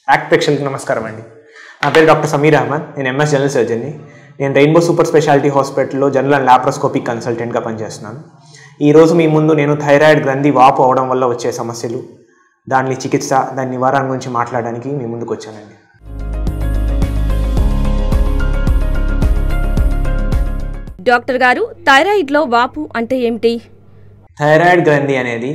act ప్రేక్షకులకు నమస్కారం అండి నా పేరు డాక్టర్ సమీర్ అహ్మద్ నేను ఎంఎస్ జనరల్ సర్జన్ని నేను రెయిన్బో సూపర్ స్పెషాలిటీ హాస్పిటల్లో జనరల్ అండ్ లాప్రోస్కోపిక్ కన్సల్టెంట్గా పనిచేస్తున్నాను ఈరోజు మీ ముందు నేను థైరాయిడ్ గ్రంథి వాపు అవడం వల్ల వచ్చే సమస్యలు దాని చికిత్స దాని నివారణ గురించి మాట్లాడడానికి మీ ముందుకు వచ్చానండి డాక్టర్ గారు థైరాయిడ్లో వాపు అంటే ఏమిటి థైరాయిడ్ గ్రంథి అనేది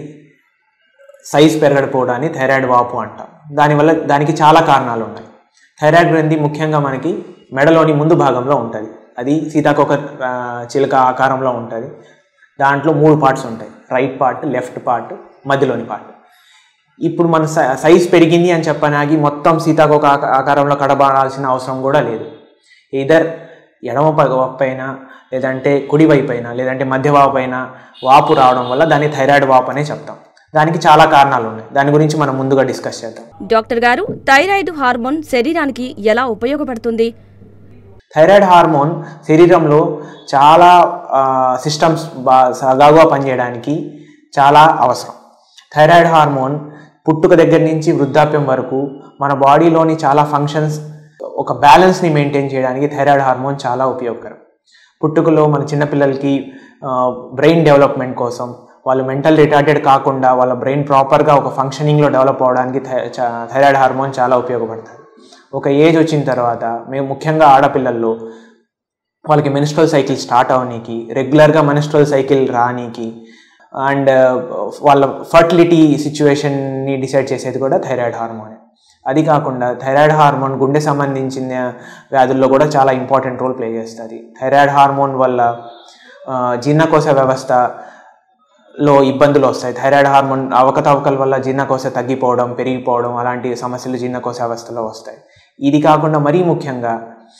సైజ్ పెరగకపోవడాన్ని థైరాయిడ్ వాపు అంటాం దానివల్ల దానికి చాలా కారణాలు ఉన్నాయి థైరాయిడ్ గ్రంథి ముఖ్యంగా మనకి మెడలోని ముందు భాగంలో ఉంటుంది అది సీతాకోక ఆ, చిలుక ఆకారంలో ఉంటుంది దాంట్లో మూడు పార్ట్స్ ఉంటాయి రైట్ పార్ట్ లెఫ్ట్ పార్ట్ మధ్యలోని పార్ట్ ఇప్పుడు మన సై- సైజ్ పెరిగింది అని చెప్పనాగి మొత్తం సీతాకోక ఆక- ఆకారంలో కడబాడాల్సిన అవసరం కూడా లేదు ఇదర్ ఎడమ ప- పైన లేదంటే కుడి వైపు అయినా లేదంటే మధ్య వాపు అయినా వాపు రావడం వల్ల దాన్ని థైరాయిడ్ వాపు అనే చెప్తాం దానికి చాలా కారణాలు ఉన్నాయి దాని గురించి మనం ముందుగా డిస్కస్ చేద్దాం డాక్టర్ గారు థైరాయిడ్ హార్మోన్ శరీరానికి ఎలా ఉపయోగపడుతుంది థైరాయిడ్ హార్మోన్ శరీరంలో చాలా సిస్టమ్స్ బా సగాగా పనిచేయడానికి చాలా అవసరం థైరాయిడ్ హార్మోన్ పుట్టుక దగ్గర నుంచి వృద్ధాప్యం వరకు మన బాడీలోని చాలా ఫంక్షన్స్ ఒక బ్యాలెన్స్ని మెయింటైన్ చేయడానికి థైరాయిడ్ హార్మోన్ చాలా ఉపయోగకరం పుట్టుకలో మన చిన్నపిల్లలకి బ్రెయిన్ డెవలప్మెంట్ కోసం వాళ్ళు మెంటల్ రిటార్టెడ్ కాకుండా వాళ్ళ బ్రెయిన్ ప్రాపర్గా ఒక ఫంక్షనింగ్లో డెవలప్ అవడానికి థై- చ- థైరాయిడ్ హార్మోన్ చాలా ఉపయోగపడుతుంది ఒక ఏజ్ వచ్చిన తర్వాత మేము ముఖ్యంగా ఆడపిల్లల్లో వాళ్ళకి మెనిస్ట్రల్ సైకిల్ స్టార్ట్ అవనీకి రెగ్యులర్గా మెనిస్ట్రల్ సైకిల్ రానీకి అండ్ వాళ్ళ ఫర్టిలిటీ సిచ్యువేషన్ని డిసైడ్ చేసేది కూడా థైరాయిడ్ హార్మోన్ అది కాకుండా థైరాయిడ్ హార్మోన్ గుండె సంబంధించిన వ్యాధుల్లో కూడా చాలా ఇంపార్టెంట్ రోల్ ప్లే చేస్తుంది థైరాయిడ్ హార్మోన్ వల్ల ఆ, జీర్ణకోశ వ్యవస్థలో ఇబ్బందులు వస్తాయి థైరాయిడ్ హార్మోన్ అవకతవకల వల్ల జీర్ణకోశ తగ్గిపోవడం పెరిగిపోవడం అలాంటి సమస్యలు జీర్ణకోశ వ్యవస్థలో వస్తాయి ఇది కాకుండా మరీ ముఖ్యంగా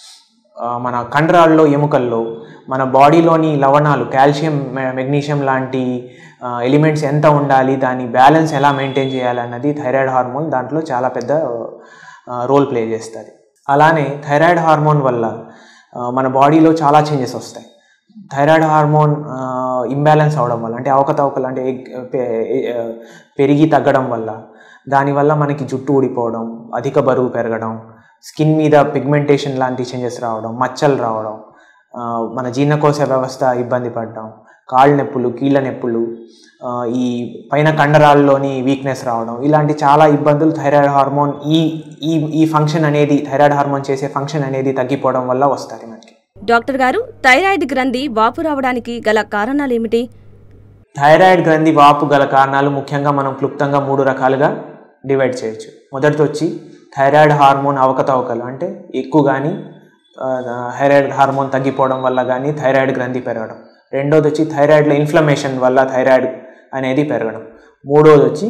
ఆ, మన కండరాల్లో ఎముకల్లో మన బాడీలోని లవణాలు కాల్షియం మె- మెగ్నీషియం లాంటి ఎలిమెంట్స్ ఎంత ఉండాలి దాని బ్యాలెన్స్ ఎలా మెయింటైన్ చేయాలన్నది థైరాయిడ్ హార్మోన్ దాంట్లో చాలా పెద్ద రోల్ ప్లే చేస్తుంది అలానే థైరాయిడ్ హార్మోన్ వల్ల ఆ, మన బాడీలో చాలా చేంజెస్ వస్తాయి థైరాయిడ్ హార్మోన్ ఇంబ్యాలెన్స్ అవడం వల్ల అంటే అవకతవకలు అంటే ఎగ్- పె- ఆ, పెరిగి తగ్గడం వల్ల దానివల్ల మనకి జుట్టు ఊడిపోవడం అధిక బరువు పెరగడం స్కిన్ మీద పిగ్మెంటేషన్ లాంటి చేంజెస్ రావడం మచ్చలు రావడం ఆ, మన జీర్ణకోశ వ్యవస్థ ఇబ్బంది పడడం కాళ్ళ నొప్పులు కీళ్ళ నొప్పులు ఆ, ఈ పైన కండరాల్లోని వీక్నెస్ రావడం ఇలాంటి చాలా ఇబ్బందులు థైరాయిడ్ హార్మోన్ ఈ ఈ ఈ ఫంక్షన్ అనేది థైరాయిడ్ హార్మోన్ చేసే ఫంక్షన్ అనేది తగ్గిపోవడం వల్ల వస్తాయి మనకి డాక్టర్ గారు థైరాయిడ్ గ్రంథి వాపు రావడానికి గల కారణాలు ఏమిటి థైరాయిడ్ గ్రంథి వాపు గల కారణాలు ముఖ్యంగా మనం క్లుప్తంగా మూడు రకాలుగా డివైడ్ చేయొచ్చు మొదటిది వచ్చి థైరాయిడ్ హార్మోన్ అవకతవకలు అంటే ఎక్కువ కానీ థైరాయిడ్ హార్మోన్ తగ్గిపోవడం వల్ల కానీ థైరాయిడ్ గ్రంథి పెరగడం రెండోది వచ్చి థైరాయిడ్లో ఇన్ఫ్లమేషన్ వల్ల థైరాయిడ్ అనేది పెరగడం మూడోది వచ్చి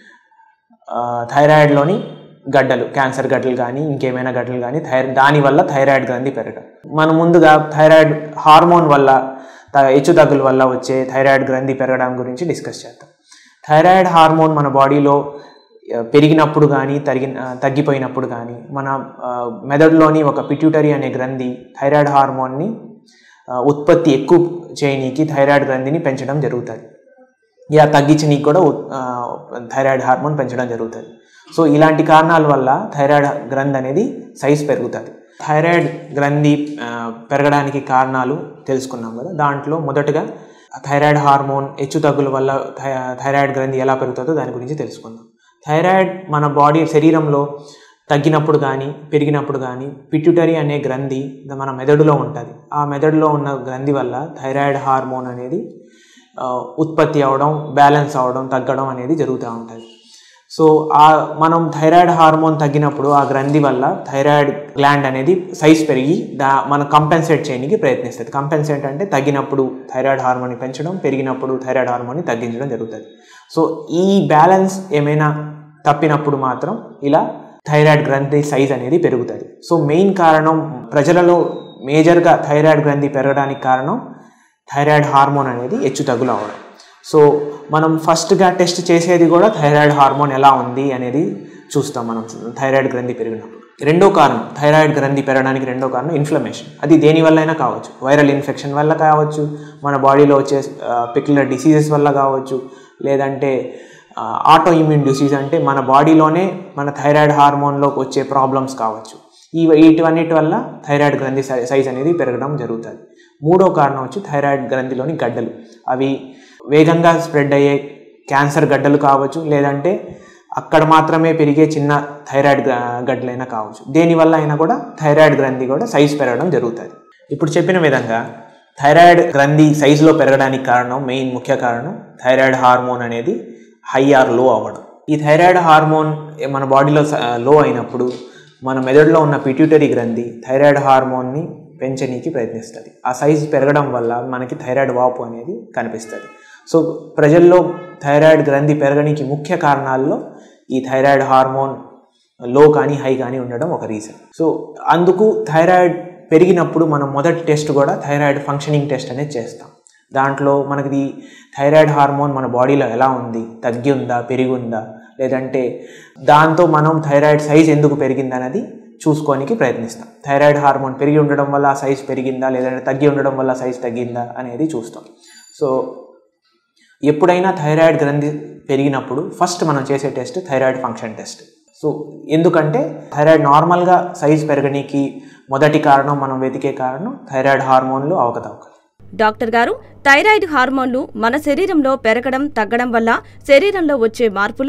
ఆ, థైరాయిడ్లోని గడ్డలు క్యాన్సర్ గడ్డలు కానీ ఇంకేమైనా గడ్డలు కానీ థైరాయిడ్ దానివల్ల థైరాయిడ్ గ్రంథి పెరగడం మనం ముందుగా థైరాయిడ్ హార్మోన్ వల్ల త- హెచ్చుతగ్గుల వల్ల వచ్చే థైరాయిడ్ గ్రంథి పెరగడం గురించి డిస్కస్ చేద్దాం థైరాయిడ్ హార్మోన్ మన బాడీలో ఆ, పెరిగినప్పుడు కానీ తరిగి ఆ, తగ్గిపోయినప్పుడు కానీ మన ఆ, మెదడులోని ఒక పిట్యూటరీ అనే గ్రంథి థైరాయిడ్ హార్మోన్ని ఆ, ఉత్పత్తి ఎక్కువ చేయనీకి థైరాయిడ్ గ్రంథిని పెంచడం జరుగుతుంది ఇలా తగ్గించనీకి కూడా ఉత్- ఆ, థైరాయిడ్ హార్మోన్ పెంచడం జరుగుతుంది సో ఇలాంటి కారణాల వల్ల థైరాయిడ్ గ్రంథి అనేది సైజ్ పెరుగుతుంది థైరాయిడ్ గ్రంథి ఆ, పెరగడానికి కారణాలు తెలుసుకున్నాం కదా దాంట్లో మొదటగా థైరాయిడ్ హార్మోన్ హెచ్చు తగ్గుల వల్ల థై- థైరాయిడ్ గ్రంథి ఎలా పెరుగుతుందో దాని గురించి తెలుసుకుందాం థైరాయిడ్ మన బాడీ శరీరంలో తగ్గినప్పుడు కానీ పెరిగినప్పుడు కానీ పిట్యూటరీ అనే గ్రంథి మన మెదడులో ఉంటుంది ఆ మెదడులో ఉన్న గ్రంథి వల్ల థైరాయిడ్ హార్మోన్ అనేది ఆ, ఉత్పత్తి అవడం బ్యాలెన్స్ అవడం తగ్గడం అనేది జరుగుతూ ఉంటుంది సో ఆ మనం థైరాయిడ్ హార్మోన్ తగ్గినప్పుడు ఆ గ్రంథి వల్ల థైరాయిడ్ గ్లాండ్ అనేది సైజ్ పెరిగి దా మనం కంపెన్సేట్ చేయడానికి ప్రయత్నిస్తుంది కంపెన్సేట్ అంటే తగ్గినప్పుడు థైరాయిడ్ హార్మోన్ని పెంచడం పెరిగినప్పుడు థైరాయిడ్ హార్మోన్ని తగ్గించడం జరుగుతుంది సో ఈ బ్యాలెన్స్ ఏమైనా తప్పినప్పుడు మాత్రం ఇలా థైరాయిడ్ గ్రంథి సైజ్ అనేది పెరుగుతుంది సో మెయిన్ కారణం ప్రజలలో మేజర్గా థైరాయిడ్ గ్రంథి పెరగడానికి కారణం థైరాయిడ్ హార్మోన్ అనేది హెచ్చు తగ్గులు అవడం సో మనం ఫస్ట్గా టెస్ట్ చేసేది కూడా థైరాయిడ్ హార్మోన్ ఎలా ఉంది అనేది చూస్తాం మనం థైరాయిడ్ గ్రంథి పెరిగినప్పుడు రెండో కారణం థైరాయిడ్ గ్రంథి పెరగడానికి రెండో కారణం ఇన్ఫ్లమేషన్ అది దేని వల్ల అయినా కావచ్చు వైరల్ ఇన్ఫెక్షన్ వల్ల కావచ్చు మన బాడీలో వచ్చే పిక్యులర్ డిసీజెస్ వల్ల కావచ్చు లేదంటే ఆటో ఇమ్యూన్ డిసీజ్ అంటే మన బాడీలోనే మన థైరాయిడ్ హార్మోన్లోకి వచ్చే ప్రాబ్లమ్స్ కావచ్చు ఈ వీటివన్నిటి వల్ల థైరాయిడ్ గ్రంథి సై- సైజ్ అనేది పెరగడం జరుగుతుంది మూడో కారణం వచ్చి థైరాయిడ్ గ్రంథిలోని గడ్డలు అవి వేగంగా స్ప్రెడ్ అయ్యే క్యాన్సర్ గడ్డలు కావచ్చు లేదంటే అక్కడ మాత్రమే పెరిగే చిన్న థైరాయిడ్ గ్ర- గడ్డలైనా కావచ్చు దేనివల్ల అయినా కూడా థైరాయిడ్ గ్రంథి కూడా సైజ్ పెరగడం జరుగుతుంది ఇప్పుడు చెప్పిన విధంగా థైరాయిడ్ గ్రంథి సైజులో పెరగడానికి కారణం మెయిన్ ముఖ్య కారణం థైరాయిడ్ హార్మోన్ అనేది హై ఆర్ లో అవ్వడం ఈ థైరాయిడ్ హార్మోన్ మన బాడీలో లో అయినప్పుడు మన మెదడులో ఉన్న పిట్యూటరీ గ్రంథి థైరాయిడ్ హార్మోన్ని పెంచనీకి ప్రయత్నిస్తుంది ఆ సైజు పెరగడం వల్ల మనకి థైరాయిడ్ వాపు అనేది కనిపిస్తుంది సో ప్రజల్లో థైరాయిడ్ గ్రంథి పెరగడానికి ముఖ్య కారణాల్లో ఈ థైరాయిడ్ హార్మోన్ లో కానీ హై కానీ ఉండడం ఒక రీజన్ సో అందుకు థైరాయిడ్ పెరిగినప్పుడు మనం మొదటి టెస్ట్ కూడా థైరాయిడ్ ఫంక్షనింగ్ టెస్ట్ అనేది చేస్తాం దాంట్లో మనకి థైరాయిడ్ హార్మోన్ మన బాడీలో ఎలా ఉంది తగ్గి ఉందా పెరిగి ఉందా లేదంటే దాంతో మనం థైరాయిడ్ సైజ్ ఎందుకు పెరిగింది అనేది చూసుకోనికి ప్రయత్నిస్తాం థైరాయిడ్ హార్మోన్ పెరిగి ఉండడం వల్ల ఆ సైజ్ పెరిగిందా లేదంటే తగ్గి ఉండడం వల్ల సైజ్ తగ్గిందా అనేది చూస్తాం సో ఎప్పుడైనా థైరాయిడ్ గ్రంథి పెరిగినప్పుడు ఫస్ట్ మనం చేసే test thyroid function test so ఎందుకంటే థైరాయిడ్ నార్మల్గా సైజ్ పెరగనీకి మొదటి కారణం మనం వెతికే కారణం థైరాయిడ్ హార్మోన్లు అవకతవకలు డాక్టర్ గారు థైరాయిడ్ హార్మోన్లు మన శరీరంలో పెరగడం తగ్గడం వల్ల శరీరంలో వచ్చే మార్పులు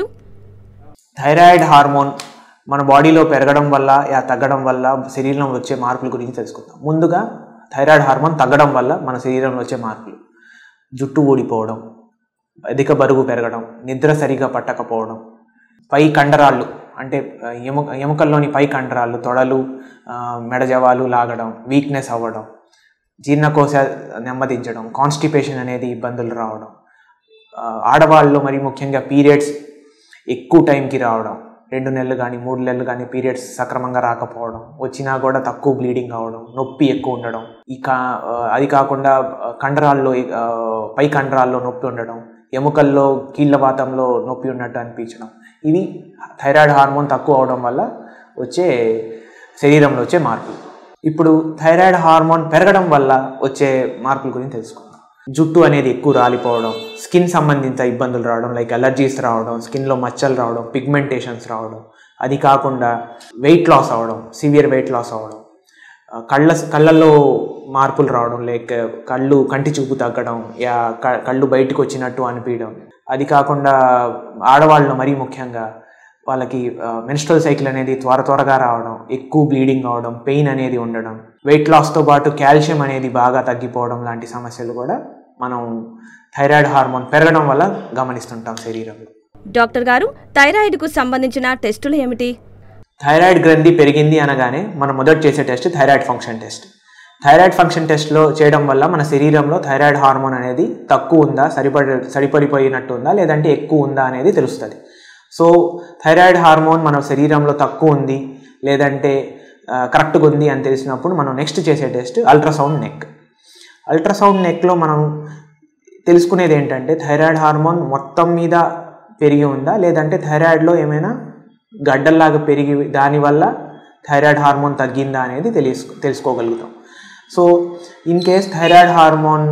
థైరాయిడ్ హార్మోన్ మన బాడీలో పెరగడం వల్ల యా తగ్గడం వల్ల శరీరంలో వచ్చే మార్పుల గురించి తెలుసుకుందాం ముందుగా థైరాయిడ్ హార్మోన్ తగ్గడం వల్ల మన శరీరంలో వచ్చే మార్పులు జుట్టు ఊడిపోవడం అధిక బరువు పెరగడం నిద్ర సరిగా పట్టకపోవడం పై కండరాళ్ళు అంటే ఆ, ఎము ఎముకల్లోని పై కండరాళ్ళు తొడలు ఆ, మెడజవాలు లాగడం వీక్నెస్ అవ్వడం జీర్ణకోశ నెమ్మదించడం కాన్స్టిపేషన్ అనేది ఇబ్బందులు రావడం ఆ, ఆడవాళ్ళు మరి ముఖ్యంగా పీరియడ్స్ ఎక్కువ టైంకి రావడం రెండు నెలలు కానీ మూడు నెలలు కానీ పీరియడ్స్ సక్రమంగా రాకపోవడం వచ్చినా కూడా తక్కువ బ్లీడింగ్ అవ్వడం నొప్పి ఎక్కువ ఉండడం ఈ కా ఆ, అది కాకుండా ఆ, కండరాల్లో ఆ, పై కండరాల్లో నొప్పి ఉండడం ఎముకల్లో కీళ్ళవాతంలో నొప్పి ఉన్నట్టు అనిపించడం ఇవి థైరాయిడ్ హార్మోన్ తక్కువ అవడం వల్ల వచ్చే శరీరంలో వచ్చే మార్పులు ఇప్పుడు థైరాయిడ్ హార్మోన్ పెరగడం వల్ల వచ్చే మార్పుల గురించి తెలుసుకుందాం జుట్టు అనేది ఎక్కువ రాలిపోవడం స్కిన్ సంబంధిత ఇబ్బందులు రావడం లైక్ అలర్జీస్ రావడం స్కిన్లో మచ్చలు రావడం పిగ్మెంటేషన్స్ రావడం అది కాకుండా వెయిట్ లాస్ అవ్వడం సివియర్ వెయిట్ లాస్ అవ్వడం ఆ, కళ్ళ కళ్ళల్లో మార్పులు రావడం లైక్ కళ్ళు కంటి చూపు తగ్గడం యా క- కళ్ళు బయటకు వచ్చినట్టు అనిపించడం అది కాకుండా ఆడవాళ్ళు మరీ ముఖ్యంగా వాళ్ళకి మెన్స్ట్రల్ సైకిల్ అనేది త్వర త్వరగా రావడం ఎక్కువ బ్లీడింగ్ అవడం పెయిన్ అనేది ఉండడం వెయిట్ లాస్తో పాటు కాల్షియం అనేది బాగా తగ్గిపోవడం లాంటి సమస్యలు కూడా మనం థైరాయిడ్ హార్మోన్ పెరగడం వల్ల గమనిస్తుంటాం శరీరంలో డాక్టర్ గారు థైరాయిడ్కు సంబంధించిన టెస్టులు ఏమిటి థైరాయిడ్ గ్రంథి పెరిగింది అనగానే మనం మొదట చేసే test thyroid function test thyroid function టెస్ట్లో చేయడం వల్ల మన శరీరంలో థైరాయిడ్ హార్మోన్ అనేది తక్కువ ఉందా సరిపడి సరిపడిపోయినట్టు ఉందా లేదంటే ఎక్కువ ఉందా అనేది తెలుస్తుంది సో థైరాయిడ్ హార్మోన్ మన శరీరంలో తక్కువ ఉంది లేదంటే ఆ, కరెక్ట్గా ఉంది అని తెలిసినప్పుడు మనం నెక్స్ట్ చేసే టెస్ట్ అల్ట్రాసౌండ్ నెక్ అల్ట్రాసౌండ్ నెక్లో మనం తెలుసుకునేది ఏంటంటే థైరాయిడ్ హార్మోన్ మొత్తం మీద పెరిగి ఉందా లేదంటే థైరాయిడ్లో ఏమైనా గడ్డల్లాగా పెరిగి దానివల్ల థైరాయిడ్ హార్మోన్ తగ్గిందా అనేది తెలుసు తెలుసుకోగలుగుతాం so in case thyroid hormone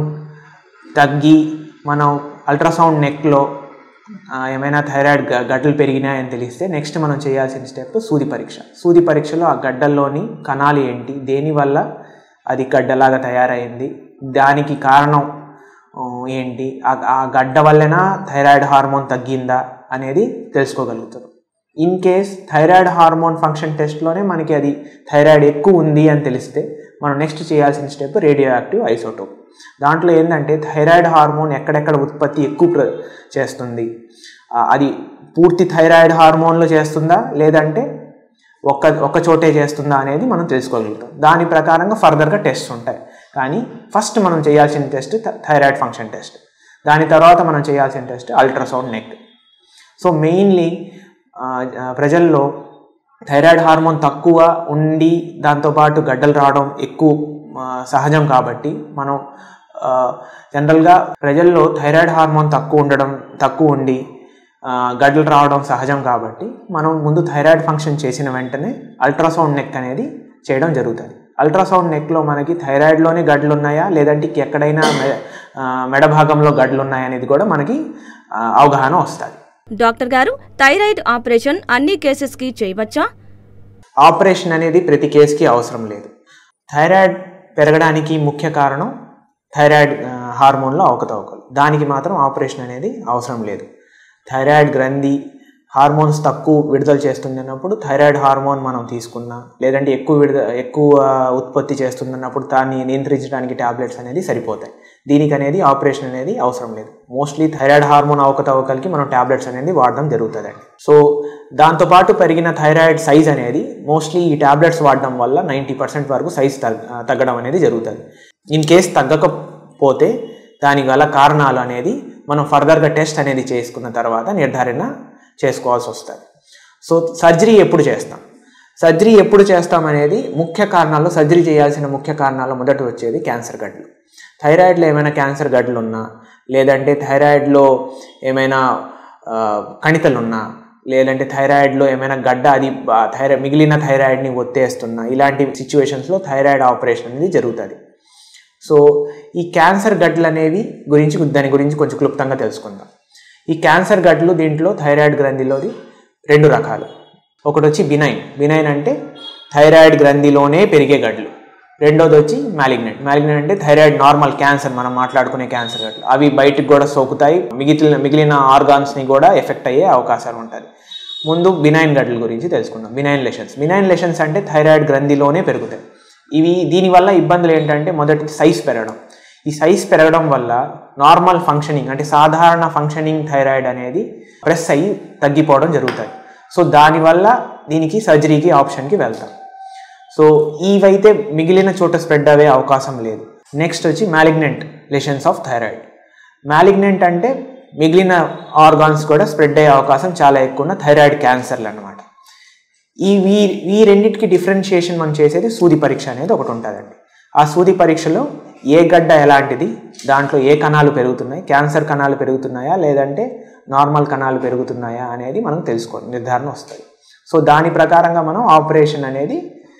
తగ్గి మనం అల్ట్రాసౌండ్ నెక్లో ఏమైనా థైరాయిడ్ గ- గడ్డలు పెరిగినాయని తెలిస్తే నెక్స్ట్ మనం చేయాల్సిన స్టెప్ సూది పరీక్ష సూది పరీక్షలో ఆ గడ్డల్లోని కణాలు ఏంటి దేనివల్ల అది గడ్డలాగా తయారైంది దానికి కారణం ఆ, ఏంటి ఆ- ఆ గడ్డ వల్లనా థైరాయిడ్ హార్మోన్ తగ్గిందా అనేది తెలుసుకోగలుగుతారు in case thyroid hormone function టెస్ట్లోనే మనకి అది థైరాయిడ్ ఎక్కువ ఉంది అని తెలిస్తే మనం నెక్స్ట్ చేయాల్సిన స్టెప్ రేడియో యాక్టివ్ ఐసోటోప్ దాంట్లో ఏంటంటే థైరాయిడ్ హార్మోన్ ఎక్కడెక్కడ ఉత్పత్తి ఎక్కువ ప్ర- చేస్తుంది ఆ, అది పూర్తి థైరాయిడ్ హార్మోన్లో చేస్తుందా లేదంటే ఒక్క ఒక్క చోటే చేస్తుందా అనేది మనం తెలుసుకోగలుగుతాం దాని ప్రకారంగా ఫర్దర్గా టెస్ట్ ఉంటాయి కానీ ఫస్ట్ మనం చేయాల్సిన టెస్ట్ థైరాయిడ్ ఫంక్షన్ టెస్ట్ దాని తర్వాత మనం చేయాల్సిన test ultrasound neck so mainly ప్రజల్లో థైరాయిడ్ హార్మోన్ తక్కువ ఉండి దాంతోపాటు గడ్డలు రావడం ఎక్కువ ఆ, సహజం కాబట్టి మనం జనరల్గా ప్రజల్లో థైరాయిడ్ హార్మోన్ తక్కువ ఉండడం తక్కువ ఉండి ఆ, గడ్డలు రావడం సహజం కాబట్టి మనం ముందు థైరాయిడ్ ఫంక్షన్ చేసిన వెంటనే అల్ట్రాసౌండ్ నెక్ అనేది చేయడం జరుగుతుంది అల్ట్రాసౌండ్ నెక్లో మనకి థైరాయిడ్లోనే గడ్డలు ఉన్నాయా లేదంటే ఎక్కడైనా మె ఆ, మెడ భాగంలో గడ్డలు ఉన్నాయా అనేది కూడా మనకి ఆ, అవగాహన వస్తుంది డాక్టర్ గారు థైరాయిడ్ ఆపరేషన్ అన్ని కేసెస్కి చేయవచ్చా ఆపరేషన్ అనేది ప్రతి కేసుకి అవసరం లేదు థైరాయిడ్ పెరగడానికి ముఖ్య కారణం థైరాయిడ్ ఆ, హార్మోన్లో అవకతవకలు దానికి మాత్రం ఆపరేషన్ అనేది అవసరం లేదు థైరాయిడ్ గ్రంథి హార్మోన్స్ తక్కువ విడుదల చేస్తున్నప్పుడు థైరాయిడ్ హార్మోన్ మనం తీసుకున్నా లేదంటే ఎక్కువ విడుద ఎక్కువ ఉత్పత్తి చేస్తున్నప్పుడు దాన్ని నియంత్రించడానికి టాబ్లెట్స్ అనేది సరిపోతాయి దీనికి అనేది ఆపరేషన్ అనేది అవసరం లేదు మోస్ట్లీ థైరాయిడ్ హార్మోన్ అవకతవకలకి మనం టాబ్లెట్స్ అనేది వాడడం జరుగుతుందండి సో దాంతోపాటు పెరిగిన థైరాయిడ్ సైజ్ అనేది మోస్ట్లీ ఈ టాబ్లెట్స్ వాడడం వల్ల నైంటీ పర్సెంట్ వరకు సైజ్ తగ్గడం అనేది జరుగుతుంది ఇన్ కేస్ తగ్గకపోతే దానికి గల కారణాలు అనేది మనం ఫర్దర్గా టెస్ట్ అనేది చేసుకున్న తర్వాత నిర్ధారణ చేసుకోవాల్సి వస్తుంది సో సర్జరీ ఎప్పుడు చేస్తాం సర్జరీ ఎప్పుడు చేస్తాం అనేది ముఖ్య కారణాల్లో సర్జరీ చేయాల్సిన ముఖ్య కారణాల్లో మొదట వచ్చేది క్యాన్సర్ గడ్డలు థైరాయిడ్లో ఏమైనా క్యాన్సర్ గడ్డలు ఉన్నా లేదంటే థైరాయిడ్లో ఏమైనా ఆ, కణితలు ఉన్నా లేదంటే థైరాయిడ్లో ఏమైనా గడ్డ అది థైరాయిడ్ మిగిలిన థైరాయిడ్ని ఒత్తేస్తున్నా ఇలాంటి సిచ్యువేషన్స్లో థైరాయిడ్ ఆపరేషన్ అనేది జరుగుతుంది సో ఈ క్యాన్సర్ గడ్డలు అనేవి గురించి దాని గురించి కొంచెం క్లుప్తంగా తెలుసుకుందాం ఈ క్యాన్సర్ గడ్డలు దీంట్లో థైరాయిడ్ గ్రంథిలోది రెండు రకాలు ఒకటి వచ్చి బినైన్ బినైన్ అంటే థైరాయిడ్ గ్రంథిలోనే పెరిగే గడ్డలు రెండోది వచ్చి మ్యాలిగ్నెంట్ మ్యాలిగ్నెంట్ అంటే థైరాయిడ్ నార్మల్ క్యాన్సర్ మనం మాట్లాడుకునే క్యాన్సర్ గడ్డలు అవి బయటికి కూడా సోకుతాయి మిగిలిన మిగిలిన ఆర్గాన్స్ని కూడా ఎఫెక్ట్ అయ్యే అవకాశాలు ఉంటుంది ముందు బినైన్ గడ్డల గురించి తెలుసుకుందాం బినైన్ లెషన్స్ బినైన్ లెషన్స్ అంటే థైరాయిడ్ గ్రంథిలోనే పెరుగుతాయి ఇవి దీనివల్ల ఇబ్బందులు ఏంటంటే మొదటి సైజ్ పెరగడం ఈ సైజ్ పెరగడం వల్ల నార్మల్ ఫంక్షనింగ్ అంటే సాధారణ ఫంక్షనింగ్ థైరాయిడ్ అనేది ప్రెస్ అయ్యి తగ్గిపోవడం జరుగుతుంది సో దానివల్ల దీనికి సర్జరీకి ఆప్షన్కి వెళ్తాం సో ఇవైతే మిగిలిన చోట స్ప్రెడ్ అయ్యే అవకాశం లేదు నెక్స్ట్ వచ్చి malignant lesions of thyroid malignant అంటే మిగిలిన ఆర్గాన్స్ కూడా స్ప్రెడ్ అయ్యే అవకాశం చాలా ఎక్కువ ఉన్న థైరాయిడ్ క్యాన్సర్లు అనమాట ఈ వీ ఈ రెండింటికి డిఫరెన్షియేషన్ మనం చేసేది సూది పరీక్ష అనేది ఒకటి ఉంటుందండి ఆ సూది పరీక్షలో ఏ గడ్డ ఎలాంటిది దాంట్లో ఏ కణాలు పెరుగుతున్నాయి క్యాన్సర్ కణాలు పెరుగుతున్నాయా లేదంటే నార్మల్ కణాలు పెరుగుతున్నాయా అనేది మనం తెలుసుకో నిర్ధారణ వస్తుంది సో దాని ప్రకారంగా మనం ఆపరేషన్ అనేది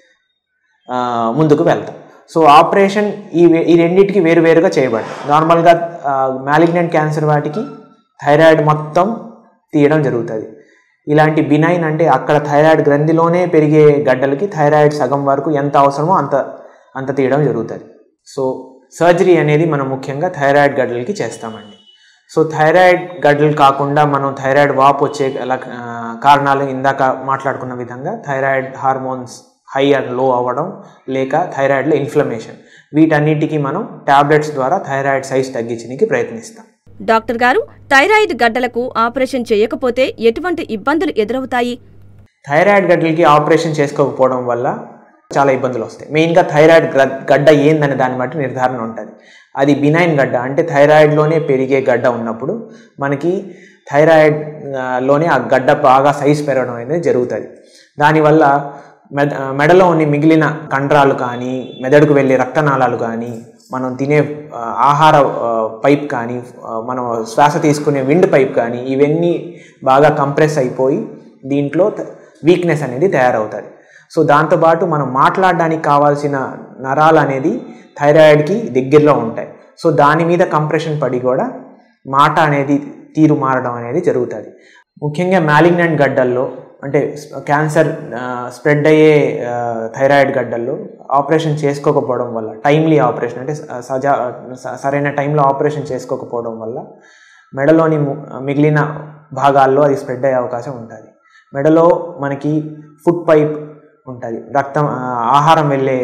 ఆ, ముందుకు వెళ్తాం సో ఆపరేషన్ ఈ వే- ఈ రెండింటికి వేరువేరుగా చేయబడతాయి నార్మల్గా మ్యాలిగ్నెంట్ క్యాన్సర్ వాటికి థైరాయిడ్ మొత్తం తీయడం జరుగుతుంది ఇలాంటి బినైన్ అంటే అక్కడ థైరాయిడ్ గ్రంథిలోనే పెరిగే గడ్డలకి థైరాయిడ్ సగం వరకు ఎంత అవసరమో అంత అంత తీయడం జరుగుతుంది సో సర్జరీ అనేది మనం ముఖ్యంగా థైరాయిడ్ గడ్డలకి చేస్తామండి సో థైరాయిడ్ గడ్డలు కాకుండా మనం థైరాయిడ్ వాపు వచ్చే లక్- ఆ, కారణాలు ఇందాక మాట్లాడుకున్న విధంగా థైరాయిడ్ హార్మోన్స్ హై అండ్ లో అవ్వడం లేక థైరాయిడ్లో ఇన్ఫ్లమేషన్ వీటన్నిటికీ మనం టాబ్లెట్స్ ద్వారా థైరాయిడ్ సైజ్ తగ్గించడానికి ప్రయత్నిస్తాం డాక్టర్ గారు థైరాయిడ్ గడ్డలకు ఆపరేషన్ చేయకపోతే ఎటువంటి ఇబ్బందులు ఎదురవుతాయి థైరాయిడ్ గడ్డలకి ఆపరేషన్ చేసుకోకపోవడం వల్ల చాలా ఇబ్బందులు వస్తాయి మెయిన్గా థైరాయిడ్ గ్ర- గడ్డ ఏందనే దాన్ని బట్టి నిర్ధారణ ఉంటుంది అది బినైన్ గడ్డ అంటే థైరాయిడ్లోనే పెరిగే గడ్డ ఉన్నప్పుడు మనకి థైరాయిడ్ ఆ, లోనే ఆ గడ్డ బాగా సైజ్ పెరగడం అనేది జరుగుతుంది దానివల్ల మెద మెడలో ఉన్న మిగిలిన కండరాలు కానీ మెదడుకు వెళ్ళే రక్తనాళాలు కానీ మనం తినే ఆ, ఆహార ఆ, పైప్ కానీ ఆ, మనం శ్వాస తీసుకునే విండ్ పైప్ కానీ ఇవన్నీ బాగా కంప్రెస్ అయిపోయి దీంట్లో వీక్నెస్ అనేది తయారవుతుంది సో దాంతోపాటు మనం మాట్లాడడానికి కావాల్సిన నరాలు అనేది థైరాయిడ్కి దగ్గరలో ఉంటాయి సో దాని మీద కంప్రెషన్ పడి కూడా మాట అనేది తీరు మారడం అనేది జరుగుతుంది ముఖ్యంగా మ్యాలిగ్నెంట్ గడ్డల్లో అంటే క్యాన్సర్ స్ప్రెడ్ అయ్యే ఆ, థైరాయిడ్ గడ్డల్లో ఆపరేషన్ చేసుకోకపోవడం వల్ల టైమ్లీ ఆపరేషన్ అంటే స- సజా స- సరైన టైంలో ఆపరేషన్ చేసుకోకపోవడం వల్ల మెడలోని ము- మిగిలిన భాగాల్లో అది స్ప్రెడ్ అయ్యే అవకాశం ఉంటుంది మెడలో మనకి ఫుడ్ పైప్ ఉంటుంది రక్తం ఆ, ఆహారం వెళ్ళే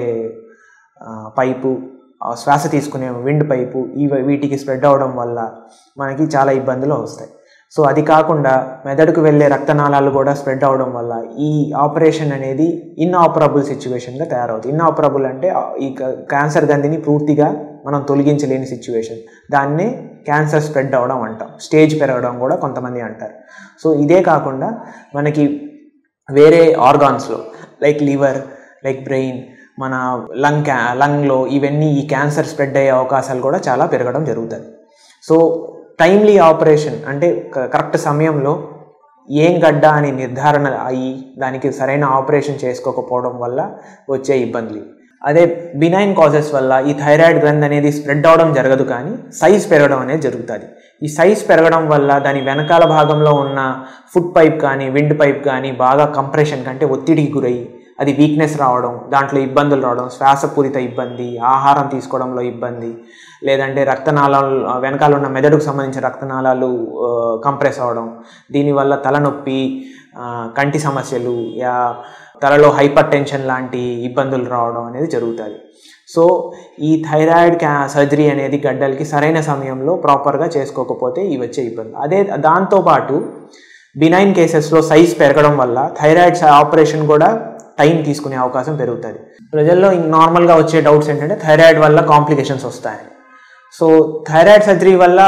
ఆ, పైపు ఆ, శ్వాస తీసుకునే విండ్ పైపు ఇవి వీటికి స్ప్రెడ్ అవ్వడం వల్ల మనకి చాలా ఇబ్బందులు వస్తాయి సో అది కాకుండా మెదడుకు వెళ్ళే రక్తనాళాలు కూడా స్ప్రెడ్ అవడం వల్ల ఈ ఆపరేషన్ అనేది ఇన్ఆపరబుల్ సిచ్యువేషన్గా తయారవుతుంది ఇన్ఆపరబుల్ అంటే ఆ, ఈ క- క్యాన్సర్ గంధిని పూర్తిగా మనం తొలగించలేని సిచ్యువేషన్ దాన్నే క్యాన్సర్ స్ప్రెడ్ అవ్వడం అంటాం స్టేజ్ పెరగడం కూడా కొంతమంది అంటారు సో ఇదే కాకుండా మనకి వేరే ఆర్గాన్స్లో లైక్ లివర్ లైక్ బ్రెయిన్ మన లంగ్ క్యా లంగ్లో ఇవన్నీ ఈ క్యాన్సర్ స్ప్రెడ్ అయ్యే అవకాశాలు కూడా చాలా పెరగడం జరుగుతుంది సో టైమ్లీ ఆపరేషన్ అంటే క- కరెక్ట్ సమయంలో ఏం గడ్డ అని నిర్ధారణ అయ్యి దానికి సరైన ఆపరేషన్ చేసుకోకపోవడం వల్ల వచ్చే ఇబ్బందులు అదే బినైన్ కాజెస్ వల్ల ఈ థైరాయిడ్ గ్రంథి అనేది స్ప్రెడ్ అవడం జరగదు కానీ సైజ్ పెరగడం అనేది జరుగుతుంది ఈ సైజ్ పెరగడం వల్ల దాని వెనకాల భాగంలో ఉన్న ఫుడ్ పైప్ కానీ విండ్ పైప్ కానీ బాగా కంప్రెషన్ కంటే ఒత్తిడికి గురయ్యి అది వీక్నెస్ రావడం దాంట్లో ఇబ్బందులు రావడం శ్వాసపూరిత ఇబ్బంది ఆహారం తీసుకోవడంలో ఇబ్బంది లేదంటే రక్తనాళాలు వెనకాల ఉన్న మెదడుకు సంబంధించిన రక్తనాళాలు కంప్రెస్ అవ్వడం దీనివల్ల తలనొప్పి ఆ, కంటి సమస్యలు యా తలలో హైపర్ టెన్షన్ లాంటి ఇబ్బందులు రావడం అనేది జరుగుతుంది సో ఈ థైరాయిడ్ క్యా సర్జరీ అనేది గడ్డలకి సరైన సమయంలో ప్రాపర్గా చేసుకోకపోతే ఇవి వచ్చే ఇబ్బంది అదే దాంతోపాటు బినైన్ కేసెస్లో సైజ్ పెరగడం వల్ల థైరాయిడ్ ఆపరేషన్ కూడా టైం తీసుకునే అవకాశం పెరుగుతుంది ప్రజల్లో నార్మల్గా వచ్చే డౌట్స్ ఏంటంటే థైరాయిడ్ వల్ల కాంప్లికేషన్స్ వస్తాయని సో థైరాయిడ్ సర్జరీ వల్ల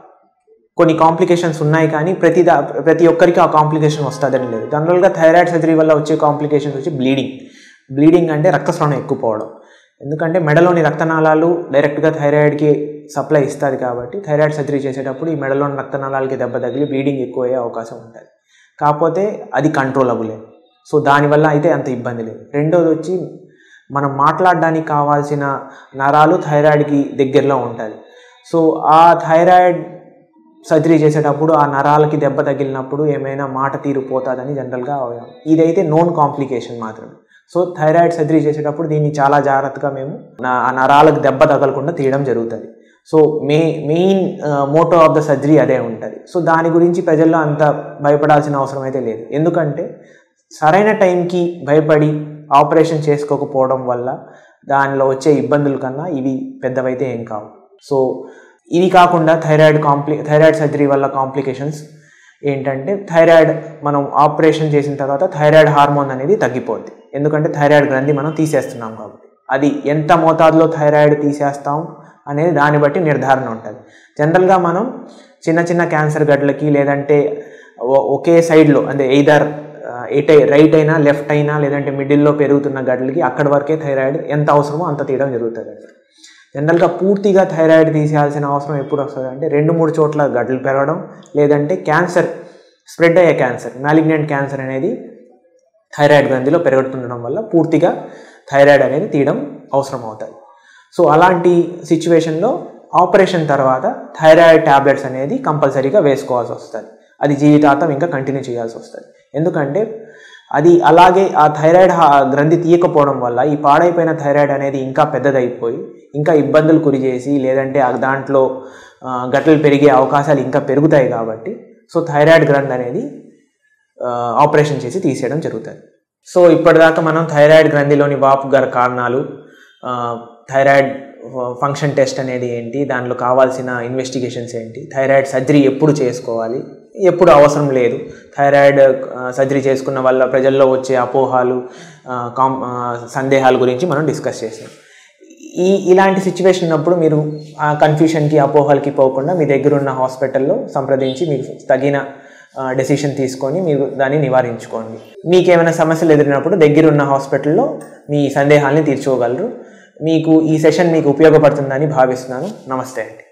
కొన్ని కాంప్లికేషన్స్ ఉన్నాయి కానీ ప్రతి దా ప్రతి ఒక్కరికి ఆ కాంప్లికేషన్ వస్తుందని లేదు జనరల్గా థైరాయిడ్ సర్జరీ వల్ల వచ్చే కాంప్లికేషన్స్ వచ్చి బ్లీడింగ్ బ్లీడింగ్ అంటే రక్తస్రావం ఎక్కువ పోవడం ఎందుకంటే మెడలోని రక్తనాళాలు డైరెక్ట్గా థైరాయిడ్కి సప్లై ఇస్తుంది కాబట్టి థైరాయిడ్ సర్జరీ చేసేటప్పుడు ఈ మెడలోని రక్తనాళాలకి దెబ్బ తగిలి బ్లీడింగ్ ఎక్కువ అయ్యే అవకాశం ఉంటుంది కాకపోతే అది కంట్రోలబులే సో దానివల్ల అయితే అంత ఇబ్బంది లేదు రెండోది వచ్చి మనం మాట్లాడడానికి కావాల్సిన నరాలు థైరాయిడ్కి దగ్గరలో ఉంటుంది సో ఆ థైరాయిడ్ సర్జరీ చేసేటప్పుడు ఆ నరాలకి దెబ్బ తగిలినప్పుడు ఏమైనా మాట తీరు పోతుందని జనరల్గా ఇదైతే నోన్ కాంప్లికేషన్ మాత్రమే సో థైరాయిడ్ సర్జరీ చేసేటప్పుడు దీన్ని చాలా జాగ్రత్తగా మేము నా- ఆ నరాలకు దెబ్బ తగలకుండా తీయడం జరుగుతుంది so may main motto of the surgery అదే ఉంటుంది సో దాని గురించి ప్రజల్లో అంత భయపడాల్సిన అవసరం అయితే లేదు ఎందుకంటే సరైన టైంకి భయపడి ఆపరేషన్ చేసుకోకపోవడం వల్ల దానిలో వచ్చే ఇబ్బందుల కన్నా ఇవి పెద్దవైతే ఏం కావు సో ఇది కాకుండా థైరాయిడ్ కాంప్లి థైరాయిడ్ సర్జరీ వల్ల కాంప్లికేషన్స్ ఏంటంటే థైరాయిడ్ మనం ఆపరేషన్ చేసిన తర్వాత థైరాయిడ్ హార్మోన్ అనేది తగ్గిపోద్ది ఎందుకంటే థైరాయిడ్ గ్రంథి మనం తీసేస్తున్నాం కాబట్టి అది ఎంత మోతాదులో థైరాయిడ్ తీసేస్తాం అనేది దాన్ని బట్టి నిర్ధారణ ఉంటుంది జనరల్గా మనం చిన్న చిన్న క్యాన్సర్ గడ్లకి లేదంటే ఒ- ఒకే సైడ్లో అంటే ఎయిదర్ ఎటై రైట్ అయినా లెఫ్ట్ అయినా లేదంటే మిడిల్లో పెరుగుతున్న గడ్లకి అక్కడి వరకే థైరాయిడ్ ఎంత అవసరమో అంత తీయడం జరుగుతుంది జనరల్గా పూర్తిగా థైరాయిడ్ తీసేయాల్సిన అవసరం ఎప్పుడు వస్తుంది అంటే రెండు మూడు చోట్ల గడ్డలు పెరగడం లేదంటే క్యాన్సర్ స్ప్రెడ్ అయ్యే క్యాన్సర్ మ్యాలిగ్నెంట్ క్యాన్సర్ అనేది థైరాయిడ్ గ్రంథిలో పెరుగుతుండడం వల్ల పూర్తిగా థైరాయిడ్ అనేది తీయడం అవసరం అవుతుంది సో అలాంటి సిచ్యువేషన్లో ఆపరేషన్ తర్వాత థైరాయిడ్ ట్యాబ్లెట్స్ అనేది కంపల్సరీగా వేసుకోవాల్సి వస్తుంది అది జీవితాంతం ఇంకా కంటిన్యూ చేయాల్సి వస్తుంది ఎందుకంటే అది అలాగే ఆ థైరాయిడ్ హా- గ్రంథి తీయకపోవడం వల్ల ఈ పాడైపోయిన థైరాయిడ్ అనేది ఇంకా పెద్దదైపోయి ఇంకా ఇబ్బందులు గురి చేసి లేదంటే ఆ దాంట్లో ఆ, గడ్డలు పెరిగే అవకాశాలు ఇంకా పెరుగుతాయి కాబట్టి సో థైరాయిడ్ గ్రంథి అనేది ఆ, ఆపరేషన్ చేసి తీసేయడం జరుగుతుంది సో ఇప్పటిదాకా మనం థైరాయిడ్ గ్రంథిలోని వాపు గల కారణాలు ఆ, థైరాయిడ్ ఫంక్షన్ టెస్ట్ అనేది ఏంటి దానిలో కావాల్సిన ఇన్వెస్టిగేషన్స్ ఏంటి థైరాయిడ్ సర్జరీ ఎప్పుడు చేసుకోవాలి ఎప్పుడు అవసరం లేదు థైరాయిడ్ ఆ, సర్జరీ చేసుకున్న వల్ల ప్రజల్లో వచ్చే అపోహాలు ఆ, కాం ఆ, సందేహాల గురించి మనం డిస్కస్ చేసాం ఈ ఇలాంటి సిచ్యువేషన్ ఉన్నప్పుడు మీరు ఆ కన్ఫ్యూషన్కి అపోహలకి పోకుండా మీ దగ్గర ఉన్న హాస్పిటల్లో సంప్రదించి మీకు తగిన డెసిషన్ తీసుకొని మీరు దాన్ని నివారించుకోండి మీకు ఏమైనా సమస్యలు ఎదురైనప్పుడు దగ్గర ఉన్న హాస్పిటల్లో మీ సందేహాల్ని తీర్చుకోగలరు మీకు ఈ సెషన్ మీకు ఉపయోగపడుతుందని భావిస్తున్నాను నమస్తే అండి